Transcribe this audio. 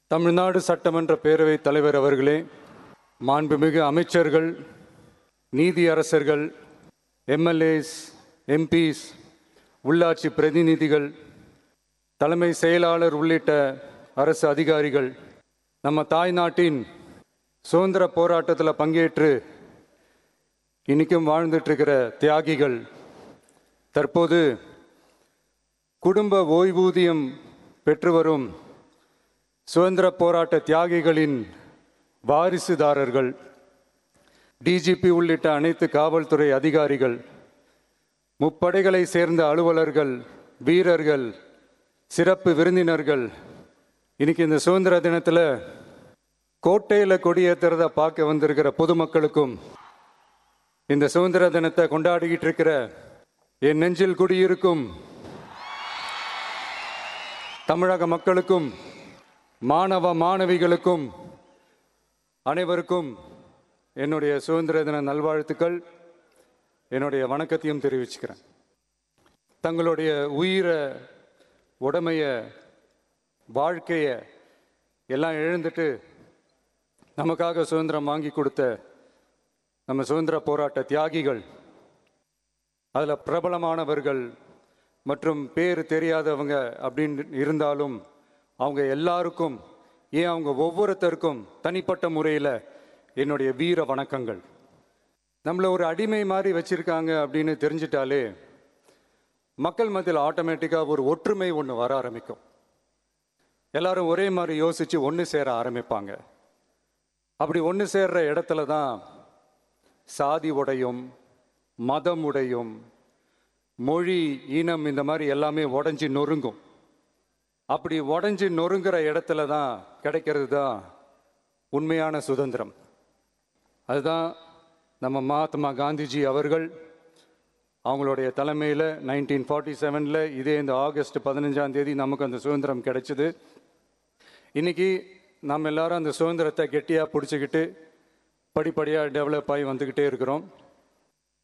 தமிழ்நாடு சட்டமன்ற பேரவைத் தலைவர் அவர்களே மாண்புமிகு அமைச்சர்கள் நீதியரசர்கள் எம்எல்ஏஸ் எம்பிஸ் உள்ளாட்சி பிரதிநிதிகள் தலைமை செயலாளர் உள்ளிட்ட அரசு அதிகாரிகள் நம்ம தாய்நாட்டின் சுதந்திர போராட்டத்தில் பங்கேற்று இன்னைக்கும் வாழ்ந்துட்டு இருக்கிற தியாகிகள் தற்போது குடும்ப ஓய்வூதியம் பெற்று வரும் சுதந்திர போராட்ட தியாகிகளின் வாரிசுதாரர்கள் டிஜிபி உள்ளிட்ட அனைத்து காவல்துறை அதிகாரிகள் முப்படைகளை சேர்ந்த அலுவலர்கள் வீரர்கள் சிறப்பு விருந்தினர்கள் இன்னைக்கு இந்த சுதந்திர தினத்தில் கோட்டையில் கொடியேற்றுறத பார்க்க வந்திருக்கிற பொதுமக்களுக்கும் இந்த சுதந்திர தினத்தை கொண்டாடிக்கிட்டு இருக்கிற என் நெஞ்சில் குடியிருக்கும் தமிழக மக்களுக்கும் மாணவ மாணவிகளுக்கும் அனைவருக்கும் என்னுடைய சுதந்திர தின நல்வாழ்த்துக்கள் என்னுடைய வணக்கத்தையும் தெரிவிச்சுக்கிறேன் தங்களுடைய உயிரை உடமைய வாழ்க்கைய எல்லாம் இழந்துட்டு நமக்காக சுதந்திரம் வாங்கி கொடுத்த நம்ம சுதந்திர போராட்ட தியாகிகள் அதில் பிரபலமானவர்கள் மற்றும் பேர் தெரியாதவங்க அப்படின்னு இருந்தாலும் அவங்க எல்லாருக்கும் ஏன் அவங்க ஒவ்வொருத்தருக்கும் தனிப்பட்ட முறையில் என்னுடைய வீர வணக்கங்கள் நம்மளை ஒரு அடிமை மாதிரி வச்சிருக்காங்க அப்படின்னு தெரிஞ்சிட்டாலே மக்கள் மத்தியில் ஆட்டோமேட்டிக்காக ஒரு ஒற்றுமை ஒன்று வர ஆரம்பிக்கும் எல்லாரும் ஒரே மாதிரி யோசித்து ஒன்று சேர ஆரம்பிப்பாங்க அப்படி ஒன்று சேர்ற இடத்துல தான் சாதி உடையும் மதம் உடையும் மொழி இனம் இந்த மாதிரி எல்லாமே உடஞ்சி நொறுங்கும் அப்படி உடஞ்சி நொறுங்குற இடத்துல தான் கிடைக்கிறது தான் உண்மையான சுதந்திரம் அதுதான் நம்ம மகாத்மா காந்திஜி அவர்கள் அவங்களுடைய தலைமையில் நைன்டீன் ஃபார்ட்டி செவனில் இதே இந்த ஆகஸ்ட் பதினஞ்சாம் தேதி நமக்கு அந்த சுதந்திரம் கிடைச்சிது இன்னைக்கு நம்ம எல்லாரும் அந்த சுதந்திரத்தை கெட்டியாக பிடிச்சிக்கிட்டு படிப்படியாக டெவலப் ஆகி வந்துக்கிட்டே இருக்கிறோம்